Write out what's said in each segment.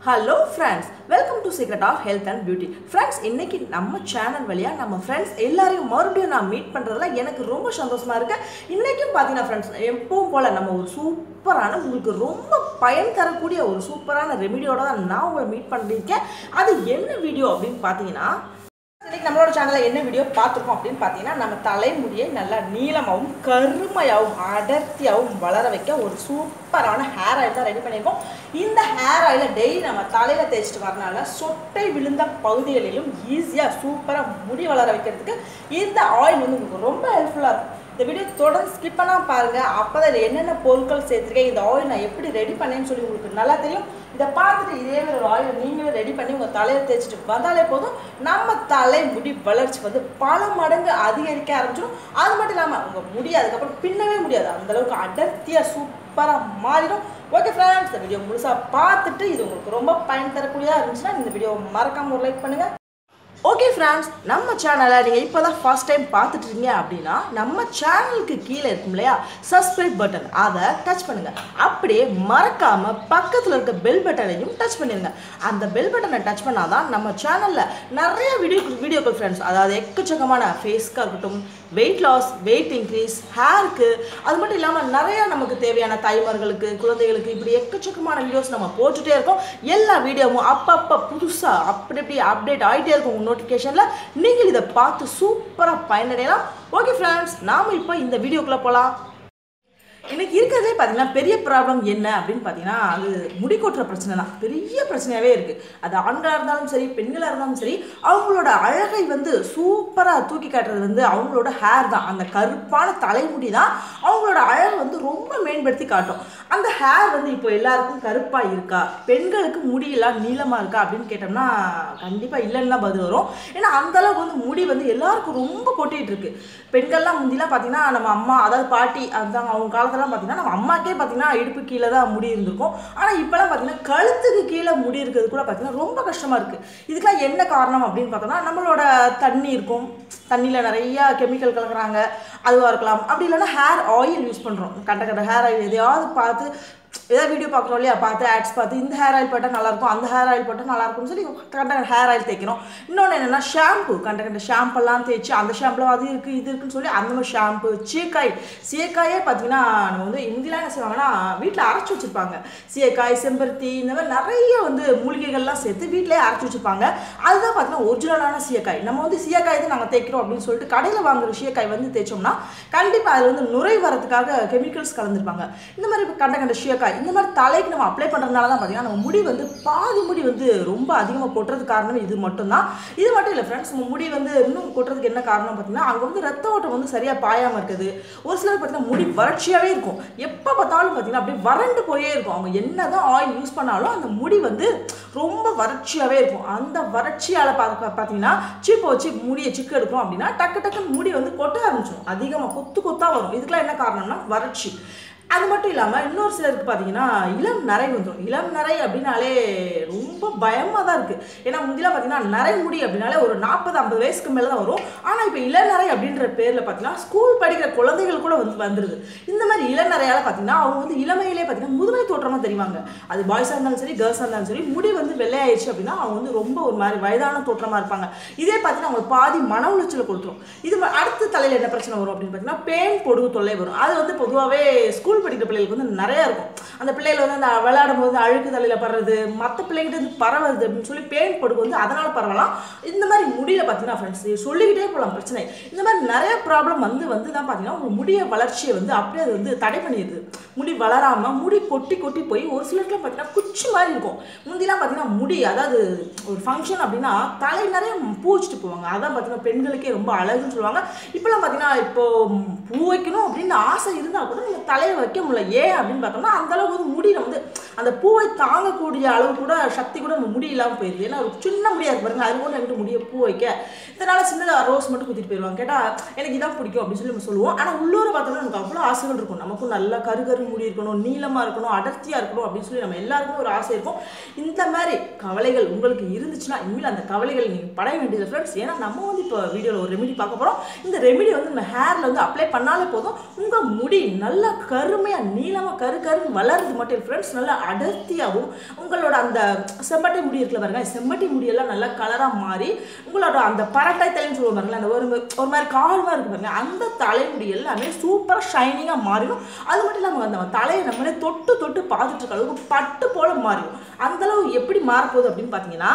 hello friends welcome to secret of health and beauty friends இன்னைக்கு நம்ம channel வழியாக நம்ம ஃப்ரெண்ட்ஸ் எல்லாரையும் மறுபடியும் நான் மீட் பண்ணுறதுல எனக்கு ரொம்ப சந்தோஷமா இருக்கு இன்னைக்கும் பார்த்தீங்கன்னா ஃப்ரெண்ட்ஸ் எப்பவும் போல் நம்ம ஒரு சூப்பரான உங்களுக்கு ரொம்ப பயன் தரக்கூடிய ஒரு சூப்பரான ரெமிடியோட தான் நான் உங்களை மீட் பண்ணியிருக்கேன் அது என்ன வீடியோ அப்படின்னு பார்த்தீங்கன்னா இன்னைக்கு நம்மளோட சேனலில் என்ன வீடியோ பார்த்துருக்கோம் அப்படின்னு பார்த்தீங்கன்னா நம்ம தலைமுடியை நல்லா நீளமாகவும் கருமையாகவும் அடர்த்தியாகவும் வளர வைக்க ஒரு சூப்பரான ஹேர் ஆயில் தான் ரெடி பண்ணியிருக்கோம் இந்த ஹேர் ஆயிலை டெய்லி நம்ம தலையில் தேய்ச்சிட்டு வரனால சொட்டை விழுந்த பகுதிகளிலும் ஈஸியாக சூப்பராக முடி வளர வைக்கிறதுக்கு இந்த ஆயில் வந்து உங்களுக்கு ரொம்ப ஹெல்ப்ஃபுல்லாக இருக்கும் இந்த வீடியோ தொடர்ந்து ஸ்கிப் பண்ணாமல் பாருங்கள் அப்போ தான் இதில் என்னென்ன பொருட்கள் சேர்த்துருக்கேன் இந்த ஆயில் நான் எப்படி ரெடி பண்ணேன்னு சொல்லி உங்களுக்கு நல்லா தெரியும் இதை பார்த்துட்டு இதே மாதிரி ஒரு ஆயில் நீங்களே ரெடி பண்ணி உங்கள் தலையை தேய்ச்சிட்டு வந்தாலே போதும் நம்ம தலை முடி வளர்ச்சி வந்து பல மடங்கு அதிகரிக்க ஆரம்பிச்சிடும் அது மட்டும் இல்லாமல் உங்கள் முடி அதுக்கப்புறம் பின்னவே முடியாது அந்தளவுக்கு அடர்த்தியாக சூப்பராக மாறிடும் ஓகே ஃப்ரெண்ட்ஸ் இந்த வீடியோ முழுசாக பார்த்துட்டு இது உங்களுக்கு ரொம்ப பயன் தரக்கூடியதாக இருந்துச்சுன்னா இந்த வீடியோ மறக்காமல் ஒரு லைக் பண்ணுங்கள் ஓகே ஃப்ரெண்ட்ஸ் நம்ம சேனலை நீங்கள் இப்போ தான் ஃபஸ்ட் டைம் பார்த்துட்டு இருக்கீங்க அப்படின்னா நம்ம சேனலுக்கு கீழே இருக்கும் இல்லையா சப்ஸ்கிரைப் பட்டன் அதை டச் பண்ணுங்கள் அப்படியே மறக்காமல் பக்கத்தில் இருக்க பெல் பட்டனையும் டச் பண்ணிடுங்க அந்த பெல் பட்டனை டச் பண்ணால் தான் நம்ம சேனலில் நிறைய வீடியோ வீடியோக்கள் ஃப்ரெண்ட்ஸ் அதாவது எக்கச்சக்கமான ஃபேஸ்க்காக இருக்கட்டும் வெயிட் லாஸ் வெயிட் இன்க்ரீஸ் ஹேருக்கு அது மட்டும் இல்லாமல் நிறையா நமக்கு தேவையான தாய்மார்களுக்கு குழந்தைகளுக்கு இப்படி எக்கச்சக்கமான வீடியோஸ் நம்ம போட்டுகிட்டே இருக்கோம் எல்லா வீடியோவும் அப்பப்போ புதுசாக அப்படி இப்படி அப்டேட் ஆகிட்டே இருக்கும் உங்கள் நோட்டிஃபிகேஷனில் நீங்கள் இதை பார்த்து சூப்பராக பயனடையலாம் ஓகே ஃப்ரெண்ட்ஸ் நாம் இப்போ இந்த வீடியோக்குள்ளே போகலாம் எனக்கு இருக்கிறதே பார்த்தீங்கன்னா பெரிய ப்ராப்ளம் என்ன அப்படின்னு பார்த்தீங்கன்னா அது முடி கொட்டுற பிரச்சனை தான் பெரிய பிரச்சனையாகவே இருக்குது அது ஆண்களாக இருந்தாலும் சரி பெண்களாக இருந்தாலும் சரி அவங்களோட அழகை வந்து சூப்பராக தூக்கி காட்டுறது வந்து அவங்களோட ஹேர் தான் அந்த கருப்பான தலைமுடி தான் அவங்களோட அழகை வந்து ரொம்ப மேம்படுத்தி காட்டும் அந்த ஹேர் வந்து இப்போ எல்லாருக்கும் கருப்பாக இருக்கா பெண்களுக்கு முடியெல்லாம் நீளமாக இருக்கா அப்படின்னு கேட்டோம்னா கண்டிப்பாக இல்லைன்னு தான் பதில் வரும் ஏன்னா அந்தளவுக்கு வந்து முடி வந்து எல்லாருக்கும் ரொம்ப கொட்டிகிட்டு இருக்கு பெண்கள்லாம் முந்திலாம் பார்த்தீங்கன்னா நம்ம அம்மா அதாவது பாட்டி அதுதான் அவங்க காலத்துலலாம் பார்த்தீங்கன்னா நம்ம அம்மாக்கே பார்த்தீங்கன்னா இடுப்பு கீழே தான் முடி இருந்திருக்கும் ஆனால் இப்போலாம் பார்த்தீங்கன்னா கழுத்துக்கு கீழே முடி இருக்கிறது கூட பார்த்தீங்கன்னா ரொம்ப கஷ்டமாக இருக்குது இதுக்கெல்லாம் என்ன காரணம் அப்படின்னு பார்த்தோம்னா நம்மளோட தண்ணி இருக்கும் தண்ணியில் நிறையா கெமிக்கல் கலக்குறாங்க அதுவாக இருக்கலாம் அப்படி இல்லைன்னா ஹேர் ஆயில் யூஸ் பண்ணுறோம் கண்ட கண்ட ஹேர் ஆயில் எதையாவது பார்த்து ஏதாவது வீடியோ பார்க்குறோம் இல்லையா பார்த்து ஆட்ஸ் பார்த்து இந்த ஹேர் ஆயில் போட்டால் நல்லாயிருக்கும் அந்த ஹேர் ஆயில் போட்டால் நல்லாயிருக்கும்னு சொல்லி கண்ட ஹேர் ஆயில் தேய்க்கிறோம் இன்னொன்று என்னென்னா ஷாம்பு கண்ட கண்ட ஷாம்பெல்லாம் தேய்ச்சி அந்த ஷாம்பில் அது இருக்குது இது இருக்குன்னு சொல்லி அந்த மாதிரி ஷாம்பு சீக்காய் சீக்காயே பார்த்தீங்கன்னா நம்ம வந்து இந்தியெலாம் என்ன செய்வாங்கன்னா வீட்டில் அரைச்சி வச்சுருப்பாங்க சீக்காய் செம்பருத்தி இந்த மாதிரி நிறைய வந்து மூலிகைகள்லாம் சேர்த்து வீட்டிலேயே அரைச்சி வச்சுருப்பாங்க அதுதான் பார்த்தீங்கன்னா ஒரிஜினலான சீயக்காய் நம்ம வந்து சீயக்காய் தான் நாங்கள் தேய்க்கிறோம் அப்படின்னு சொல்லிட்டு கடையில் வாங்குற சீயக்காய் வந்து தேய்ச்சோம்னா கண்டிப்பாக அதில் வந்து நுரை வரதுக்காக கெமிக்கல்ஸ் கலந்துருப்பாங்க இந்த மாதிரி இப்போ கண்ட கண்ட சீயக்காய் இந்த மாதிரி தலைக்கு நம்ம அப்ளை பண்ணுறதுனால தான் பார்த்தீங்கன்னா நம்ம முடி வந்து பாதி முடி வந்து ரொம்ப அதிகமாக கொட்டுறதுக்கு காரணம் இது மட்டும்தான் இது மட்டும் இல்லை ஃப்ரெண்ட்ஸ் நம்ம முடி வந்து இன்னும் கொட்டுறதுக்கு என்ன காரணம் பார்த்தீங்கன்னா அங்கே வந்து ரத்த ஓட்டம் வந்து சரியாக பாயாமல் இருக்குது ஒரு சிலர் பார்த்தீங்கன்னா முடி வறட்சியாகவே இருக்கும் எப்போ பார்த்தாலும் பார்த்தீங்கன்னா அப்படியே வறண்டு போயே இருக்கும் அவங்க என்ன தான் ஆயில் யூஸ் பண்ணாலும் அந்த முடி வந்து ரொம்ப வறட்சியாகவே இருக்கும் அந்த வறட்சியால் பார்க்க பார்த்தீங்கன்னா சீப்பை வச்சு முடியை சிக்கு எடுக்கிறோம் அப்படின்னா டக்கு டக்குன்னு முடி வந்து கொட்ட ஆரம்பிச்சிடும் அதிகமாக கொத்து கொத்தாக வரும் இதுக்கெல்லாம் என்ன காரணம்னா வறட்சி அது மட்டும் இல்லாமல் இன்னொரு சிலருக்கு பார்த்தீங்கன்னா இளம் நரை வந்துடும் இளம் நரை அப்படின்னாலே ரொம்ப பயமாக தான் இருக்குது ஏன்னா முந்திலாம் பார்த்தீங்கன்னா நரை முடி அப்படின்னாலே ஒரு நாற்பது ஐம்பது வயசுக்கு மேலே தான் வரும் ஆனால் இப்போ இளநரை அப்படின்ற பேரில் பார்த்தீங்கன்னா ஸ்கூல் படிக்கிற குழந்தைகள் கூட வந்து வந்துடுது இந்த மாதிரி இளநரையால் பார்த்தீங்கன்னா அவங்க வந்து இளமையிலே பார்த்தீங்கன்னா முதுமை தோற்றமாக தெரிவாங்க அது பாய்ஸாக இருந்தாலும் சரி கேர்ள்ஸாக இருந்தாலும் சரி முடி வந்து வெள்ளையாயிடுச்சு அப்படின்னா அவங்க வந்து ரொம்ப ஒரு மாதிரி வயதான தோற்றமாக இருப்பாங்க இதே பார்த்தீங்கன்னா அவங்களுக்கு பாதி மன உளைச்சலை கொடுத்துரும் இது ம- அடுத்த தலையில் என்ன பிரச்சனை வரும் அப்படின்னு பார்த்தீங்கன்னா பேன் பொடுகு தொல்லை வரும் அது வந்து பொதுவாகவே ஸ்கூல் படிக்கிற பிள்ளைகளுக்கு வந்து நிறையா இருக்கும் அந்த பிள்ளைகள் வந்து அந்த விளையாடும் போது அழுக்கு தலையில் படுறது மற்ற பிள்ளைகிட்ட இருந்து பரவுது அப்படின்னு சொல்லி பேன் பொடுகு வந்து அதனால் பரவலாம் இந்த மாதிரி முடியல பார்த்தீங்கன்னா ஃப்ரெண்ட்ஸ் சொல்லிக்கிட்டே போகலாம் பிரச்சனை இந்த மாதிரி நிறைய ப்ராப்ளம் வந்து வந்து தான் பார்த்தீங்கன்னா உங்கள் முடிய வளர்ச்சியை வந்து அப்படியே அது வந்து தடை பண்ணிடுது முடி வளராமல் முடி கொட்டி கொட்டி போய் ஒரு சிலருக்குலாம் பார்த்தீங்கன்னா குச்சி மாதிரி இருக்கும் முந்திலாம் பார்த்தீங்கன்னா முடி அதாவது ஒரு ஃபங்க்ஷன் அப்படின்னா தலை நிறைய பூ வச்சுட்டு போவாங்க அதான் பார்த்தீங்கன்னா பெண்களுக்கே ரொம்ப அழகுன்னு சொல்லுவாங்க இப்போலாம் பார்த்தீங்கன்னா இப்போ பூ வைக்கணும் அப்படின்னு ஆசை இருந்தால் கூட நம்ம தலையை வைக்க முடியல ஏன் அப்படின்னு பார்த்தோம்னா அந்த அளவுக்கு வந்து முடியில வந்து அந்த பூவை தாங்கக்கூடிய அளவு கூட சக்தி கூட நம்ம முடி இல்லாமல் போயிடுது ஏன்னா ஒரு சின்ன முடியா இருக்கு பாருங்க அது கூட என்கிட்ட முடிய பூ வைக்க இதனால சின்னதாக ரோஸ் மட்டும் குத்திட்டு போயிடுவாங்க கேட்டால் எனக்கு இதான் பிடிக்கும் அப்படின்னு சொல்லி நம்ம சொல்லுவோம் ஆனால் உள்ளூர பார்த்தோம்னா நமக்கு அவ்வளோ ஆசைகள் இருக்கும் நமக்கும் நல்லா கரு கரு முடி இருக்கணும் நீளமாக இருக்கணும் அடர்த்தியாக இருக்கணும் அப்படின்னு சொல்லி நம்ம எல்லாருக்கும் ஒரு ஆசை இருக்கும் இந்த மாதிரி கவலைகள் உங்களுக்கு இருந்துச்சுன்னா இனிமேல் அந்த கவலைகள் நீங்கள் படைய வேண்டியது ஃப்ரெண்ட்ஸ் ஏன்னா நம்ம வந்து இப்போ வீடியோவில் ஒரு ரெமெடி பார்க்க போகிறோம் இந்த ரெமெடி வந்து நம்ம ஹேரில் வந்து அப்ளை பண்ணாலே போதும் உங்கள் முடி நல்லா கரு கருமையாக நீளமாக கரு கருன்னு வளருது மட்டும் ஃப்ரெண்ட்ஸ் நல்லா அடர்த்தியாகவும் உங்களோட அந்த செம்பட்டை முடி இருக்குல்ல பாருங்க செம்பட்டை முடியெல்லாம் நல்லா கலராக மாறி உங்களோட அந்த பரட்டை தலைன்னு சொல்லுவோம் பாருங்களேன் அந்த ஒரு ஒரு மாதிரி கால்வாக இருக்கு பாருங்க அந்த தலைமுடி எல்லாமே சூப்பராக ஷைனிங்காக மாறிடும் அது மட்டும் இல்லாமல் அந்த தலையை நம்மளே தொட்டு தொட்டு பார்த்துட்டு இருக்க அளவுக்கு பட்டு போல மாறிடும் அந்தளவு எப்படி மாறப்போகுது அப்படின்னு பார்த்தீங்கன்னா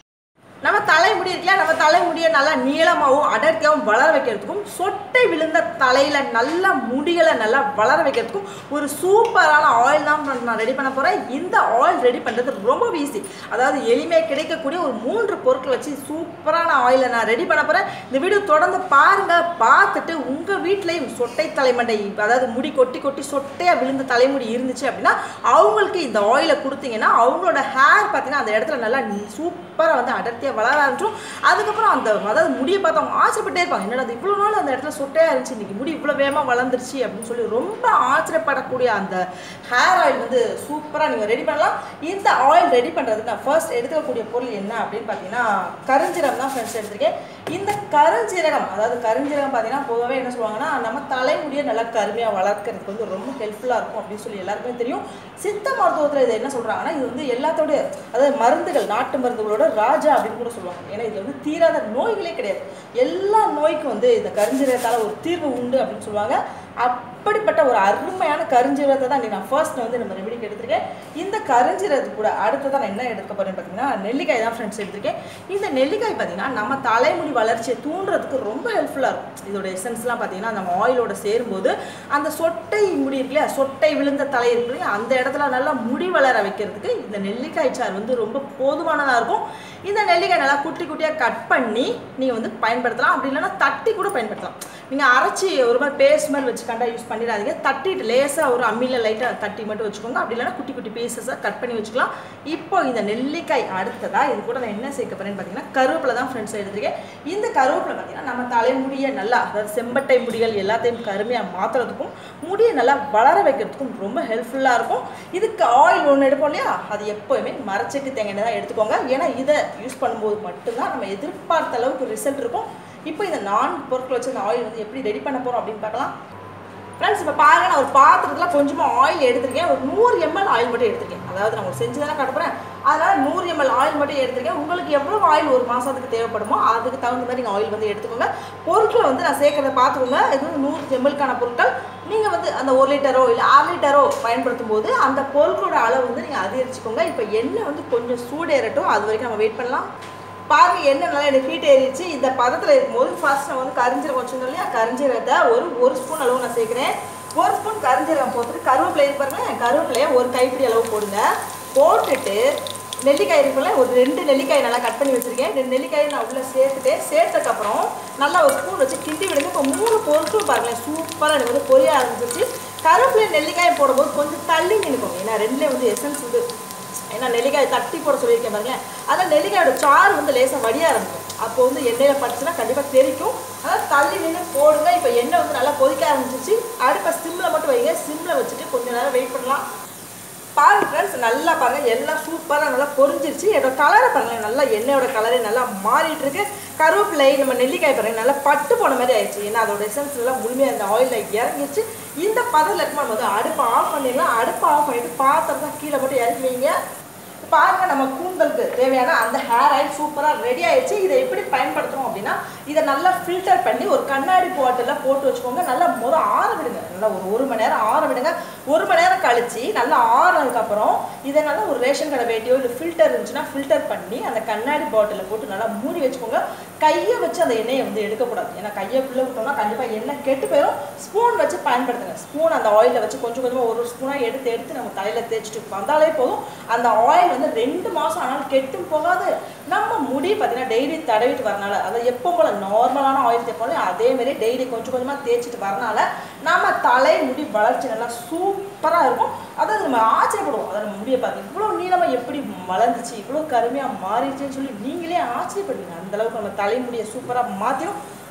நம்ம தலைமுடி இருக்குல்ல நம்ம தலைமுடியை நல்லா நீளமாகவும் அடர்த்தியாகவும் வளர வைக்கிறதுக்கும் சொட்டை விழுந்த தலையில நல்லா முடிகளை நல்லா வளர வைக்கிறதுக்கும் ஒரு சூப்பரான ஆயில் தான் friends நான் ரெடி பண்ண போறேன் இந்த ஆயில் ரெடி பண்றது ரொம்ப ஈஸி அதாவது எளிமையாக கிடைக்கக்கூடிய ஒரு மூன்று பொருட்கள் வச்சு சூப்பரான ஆயிலை நான் ரெடி பண்ண போறேன் இந்த வீடியோ தொடர்ந்து பாருங்க பார்த்துட்டு உங்க வீட்லயும் சொட்டை தலைமண்டை அதாவது முடி கொட்டி கொட்டி சொட்டையா விழுந்த தலைமுடி இருந்துச்சு அப்படின்னா அவங்களுக்கு இந்த ஆயிலை கொடுத்தீங்கன்னா அவங்களோட ஹேர் பார்த்தீங்கன்னா அந்த இடத்துல நல்லா சூப்பராக வந்து அடர்த்தியாக வளர ஆரம்பிச்சிடும் அதுக்கப்புறம் அந்த அதாவது முடியை பார்த்து அவங்க ஆசைப்பட்டே இருப்பாங்க என்னடா அது இவ்வளோ நாள் அந்த இடத்துல சொட்டையாக இருந்துச்சு இன்னைக்கு முடி இவ்வளோ வேகமாக வளர்ந்துருச்சு அப்படின்னு சொல்லி ரொம்ப ஆச்சரியப்படக்கூடிய அந்த ஹேர் ஆயில் வந்து சூப்பராக நீங்கள் ரெடி பண்ணலாம் இந்த ஆயில் ரெடி பண்ணுறதுக்கு நான் ஃபர்ஸ்ட் எடுத்துக்கக்கூடிய பொருள் என்ன அப்படின்னு பார்த்தீங்கன்னா கருஞ்சீரகம் தான் ஃப்ரெண்ட்ஸ் எடுத்திருக்கேன் இந்த கருஞ்சீரகம் அதாவது கருஞ்சீரகம் பார்த்தீங்கன்னா பொதுவாகவே என்ன சொல்லுவாங்கன்னா நம்ம தலைமுடியை நல்லா கருமையாக வளர்க்கறதுக்கு வந்து ரொம்ப ஹெல்ப்ஃபுல்லாக இருக்கும் அப்படின்னு சொல்லி எல்லாருக்குமே தெரியும் சித்த மருத்துவத்தில் இது என்ன சொல்கிறாங்கன்னா இது வந்து எல்லாத்தோட அதாவது மருந்துகள் நாட்டு மருந்துகளோட ராஜா அப்படின்னு கூட சொல்லுவாங்க ஏன்னா இது வந்து தீராத நோய்களே கிடையாது எல்லா நோய்க்கும் வந்து இந்த கருஞ்சீரகத்தால் ஒரு தீர்வு உண்டு அப்படின்னு சொல்லுவாங்க அப்படிப்பட்ட ஒரு அருமையான கருஞ்சீரகத்தை தான் நான் ஃபர்ஸ்ட் வந்து நம்ம ரெமெடிக்கு எடுத்திருக்கேன் இந்த கருஞ்சீரகத்து கூட அடுத்ததான் நான் என்ன எடுக்க போறேன்னு பார்த்தீங்கன்னா நெல்லிக்காய் தான் ஃப்ரெண்ட்ஸ் எடுத்திருக்கேன் இந்த நெல்லிக்காய் பார்த்தீங்கன்னா நம்ம தலைமுடி வளர்ச்சியை தூண்டுறதுக்கு ரொம்ப ஹெல்ப்ஃபுல்லாக இருக்கும் இதோட எசன்ஸ்லாம் பார்த்தீங்கன்னா நம்ம ஆயிலோட சேரும்போது அந்த சொட்டை முடி இருக்கு இல்லையா சொட்டை விழுந்த தலை இருக்கு இல்லையா அந்த இடத்துல நல்லா முடி வளர வைக்கிறதுக்கு இந்த நெல்லிக்காய் சாறு வந்து ரொம்ப போதுமானதாக இருக்கும் இந்த நெல்லிக்காய் நல்லா குட்டி குட்டியாக கட் பண்ணி நீங்கள் வந்து பயன்படுத்தலாம் அப்படி இல்லைன்னா தட்டி கூட பயன்படுத்தலாம் நீங்கள் அரைச்சி ஒரு மாதிரி பேஸ்ட் மாதிரி வச்சு கண்டா யூஸ் பண்ணிடாதீங்க தட்டிட்டு லேசாக ஒரு அம்மியில் லைட்டாக தட்டி மட்டும் வச்சுக்கோங்க அப்படி இல்லைன்னா குட்டி குட்டி பீசஸாக கட் பண்ணி வச்சுக்கலாம் இப்போ இந்த நெல்லிக்காய் அடுத்ததாக இது கூட நான் என்ன சேர்க்க போறேன்னு பார்த்தீங்கன்னா கருவேப்பிலை தான் ஃப்ரெண்ட்ஸ் எடுத்துருக்கேன் இந்த கருவேப்பிலை பார்த்தீங்கன்னா நம்ம தலைமுடியை நல்லா அதாவது செம்பட்டை முடிகள் எல்லாத்தையும் கருமையாக மாற்றுறதுக்கும் முடியை நல்லா வளர வைக்கிறதுக்கும் ரொம்ப ஹெல்ப்ஃபுல்லாக இருக்கும் இதுக்கு ஆயில் ஒன்று எடுப்போம் இல்லையா அது எப்போவுமே மரச்செக்கு தேங்காய் தான் எடுத்துக்கோங்க ஏன்னா இதை யூஸ் பண்ணும்போது மட்டும்தான் நம்ம எதிர்பார்த்த அளவுக்கு ரிசல்ட் இருக்கும் இப்போ இந்த நான்கு பொருட்கள் வச்சு இந்த ஆயில் வந்து எப்படி ரெடி பண்ண போகிறோம் அப்படின்னு பார்க்கலாம் ஃப்ரெண்ட்ஸ் இப்போ பாருங்க நான் ஒரு பாத்திரத்தில் கொஞ்சமாக ஆயில் எடுத்திருக்கேன் ஒரு நூறு எம்எல் ஆயில் மட்டும் எடுத்திருக்கேன் அதாவது நான் ஒரு செஞ்சு தானே காட்டுறேன் அதனால் நூறு எம்எல் ஆயில் மட்டும் எடுத்திருக்கேன் உங்களுக்கு எவ்வளோ ஆயில் ஒரு மாதத்துக்கு தேவைப்படுமோ அதுக்கு தகுந்த மாதிரி நீங்கள் ஆயில் வந்து எடுத்துக்கோங்க பொருட்களை வந்து நான் சேர்க்கறத பார்த்துக்கோங்க இது வந்து நூறு எம்எல்க்கான பொருட்கள் நீங்கள் வந்து அந்த ஒரு லிட்டரோ இல்லை அரை லிட்டரோ பயன்படுத்தும் போது அந்த பொருட்களோட அளவு வந்து நீங்கள் அதிகரிச்சுக்கோங்க இப்போ எண்ணெய் வந்து கொஞ்சம் சூடேறட்டும் அது வரைக்கும் நம்ம வெயிட் பண்ணலாம் பாருங்க எண்ணெய் நல்லா எனக்கு ஹீட் ஏறிடுச்சு இந்த பதத்தில் இருக்கும்போது ஃபர்ஸ்ட் நான் வந்து கரிஞ்சீரகம் வச்சுருந்தோம் இல்லையா கரிஞ்சீரகத்தை ஒரு ஒரு ஸ்பூன் அளவு நான் சேர்க்குறேன் ஒரு ஸ்பூன் கரிஞ்சீரகம் போட்டுட்டு கருவேப்பிலை இருக்கு பாருங்க கருவேப்பிலையை ஒரு கைப்பிடி அளவு போடுங்க போட்டுட்டு நெல்லிக்காய் இருக்குல்ல ஒரு ரெண்டு நெல்லிக்காய் நல்லா கட் பண்ணி வச்சிருக்கேன் ரெண்டு நெல்லிக்காயை நான் உள்ளே சேர்த்துட்டேன் சேர்த்ததுக்கப்புறம் நல்லா ஒரு ஸ்பூன் வச்சு கிண்டி விடுங்க இப்போ மூணு பொருட்கள் பாருங்களேன் சூப்பராக எனக்கு வந்து பொரிய ஆரம்பிச்சிருச்சு கருவேப்பிலை நெல்லிக்காய் போடும்போது கொஞ்சம் தள்ளி நினைக்கோங்க ஏன்னா ரெண்டுலேயும் வந்து எசன்ஸ் வந்து ஏன்னா நெல்லிக்காய் தட்டி போட சொல்லியிருக்கேன் பாருங்களேன் அதான் நெல்லிக்காயோட சாறு வந்து லேசாக வடிய ஆரம்பிக்கும் அப்போ வந்து எண்ணெயில் பட்டுச்சுன்னா கண்டிப்பாக தெரிக்கும் அதான் தள்ளி நின்று போடுங்க இப்போ எண்ணெய் வந்து நல்லா கொதிக்க ஆரம்பிச்சிச்சு அடுப்பை சிம்மில் மட்டும் வைங்க சிம்மில் வச்சுட்டு கொஞ்சம் நேரம் வெயிட் பண்ணலாம் பாருங்க ஃப்ரெண்ட்ஸ் நல்லா பாருங்க எல்லாம் சூப்பராக நல்லா பொரிஞ்சிருச்சு என்னோட கலரை பாருங்களேன் நல்லா எண்ணெயோட கலரே நல்லா மாறிட்டு இருக்கு கருவேப்பிலை நம்ம நெல்லிக்காய் பாருங்க நல்லா பட்டு போன மாதிரி ஆயிடுச்சு ஏன்னா அதோட எசன்ஸ் எல்லாம் முழுமையாக அந்த ஆயிலில் இறங்கிச்சு இந்த பதத்தில் இருக்கும்போது வந்து அடுப்பை ஆஃப் பண்ணிடலாம் அடுப்பை ஆஃப் பண்ணிட்டு பாத்திரத்தை கீழே போட்டு இறக்கி வைங்க பாருங்க நம்ம கூந்தலுக்கு தேவையான அந்த ஹேர் ஆயில் சூப்பராக ரெடி ஆயிடுச்சு இதை எப்படி பயன்படுத்துறோம் அப்படின்னா இதை நல்லா ஃபில்டர் பண்ணி ஒரு கண்ணாடி பாட்டிலில் போட்டு வச்சுக்கோங்க நல்லா முத ஆற விடுங்க நல்லா ஒரு ஒரு மணி நேரம் ஆற விடுங்க ஒரு மணி நேரம் கழிச்சு நல்லா ஆறுனதுக்கப்புறம் இதை நல்லா ஒரு ரேஷன் கடை வேட்டியோ இல்லை ஃபில்டர் இருந்துச்சுன்னா ஃபில்டர் பண்ணி அந்த கண்ணாடி பாட்டிலில் போட்டு நல்லா மூடி வச்சுக்கோங்க கையை வச்சு அந்த எண்ணெயை வந்து எடுக்கக்கூடாது ஏன்னா கையை ஃபுல்லாக விட்டோம்னா கண்டிப்பாக எண்ணெய் கெட்டு போயிடும் ஸ்பூன் வச்சு பயன்படுத்துங்க ஸ்பூன் அந்த ஆயிலில் வச்சு கொஞ்சம் கொஞ்சமாக ஒரு ஒரு ஸ்பூனாக எடுத்து எடுத்து நம்ம தலையில் தேய்ச்சிட்டு வந்தாலே போதும் அந்த ஆயில் வந்து ரெண்டு மாதம் ஆனாலும் கெட்டும் போகாது நம்ம முடி பார்த்தீங்கன்னா டெய்லி தடவிட்டு வரனால அதை எப்போ போல நார்மலான ஆயில் தேய்ப்போம் அதே மாதிரி டெய்லி கொஞ்சம் கொஞ்சமாக தேய்ச்சிட்டு வரனால நம்ம தலை முடி வளர்ச்சி நல்லா சூப்பராக இருக்கும் அதாவது நம்ம ஆச்சரியப்படுவோம் அதை நம்ம முடியை பார்த்து இவ்வளோ நீளமாக எப்படி வளர்ந்துச்சு இவ்வளோ கருமையாக மாறிடுச்சுன்னு சொல்லி நீங்களே ஆச்சரியப்படுவீங்க அந்த அளவுக்கு நம்ம தலைமுடியை சூப்பராக மாற்றிடும்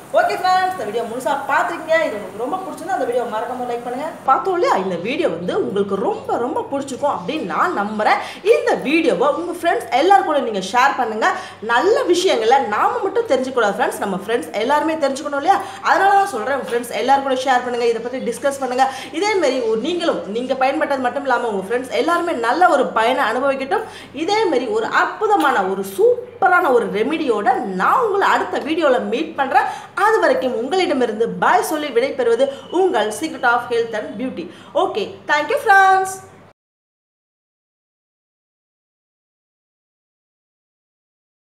ஓகே ஃப்ரெண்ட்ஸ் இந்த வீடியோ முழுசா பார்த்துருக்கீங்க இது உங்களுக்கு ரொம்ப பிடிச்சிருந்தா அந்த வீடியோ மறக்காம லைக் பண்ணுங்க பார்த்தோம் இல்லையா இந்த வீடியோ வந்து உங்களுக்கு ரொம்ப ரொம்ப பிடிச்சிருக்கும் அப்படின்னு நான் நம்புறேன் இந்த வீடியோவை உங்க ஃப்ரெண்ட்ஸ் எல்லாரும் கூட நீங்க ஷேர் பண்ணுங்க நல்ல விஷயங்களை நாம மட்டும் தெரிஞ்சுக்கூடாது ஃப்ரெண்ட்ஸ் நம்ம ஃப்ரெண்ட்ஸ் எல்லாருமே தெரிஞ்சுக்கணும் இல்லையா அதனால தான் சொல்றேன் உங்க ஃப்ரெண்ட்ஸ் எல்லாரும் கூட ஷேர் பண்ணுங்க இதை பத்தி டிஸ்கஸ் பண்ணுங்க இதே மாதிரி ஒரு நீங்களும் நீங்க பயன்பட்டது மட்டும் இல்லாம உங்க ஃப்ரெண்ட்ஸ் எல்லாருமே நல்ல ஒரு பயனை அனுபவிக்கட்டும் இதே மாதிரி ஒரு அற்புதமான ஒரு சூப்பரான ஒரு ரெமிடியோட நான் உங்களை அடுத்த வீடியோவில் மீட் பண்ணுறேன் அது வரைக்கும் உங்களிடமிருந்து பாய் சொல்லி விடைபெறுவது உங்கள் secret of health and beauty okay thank you friends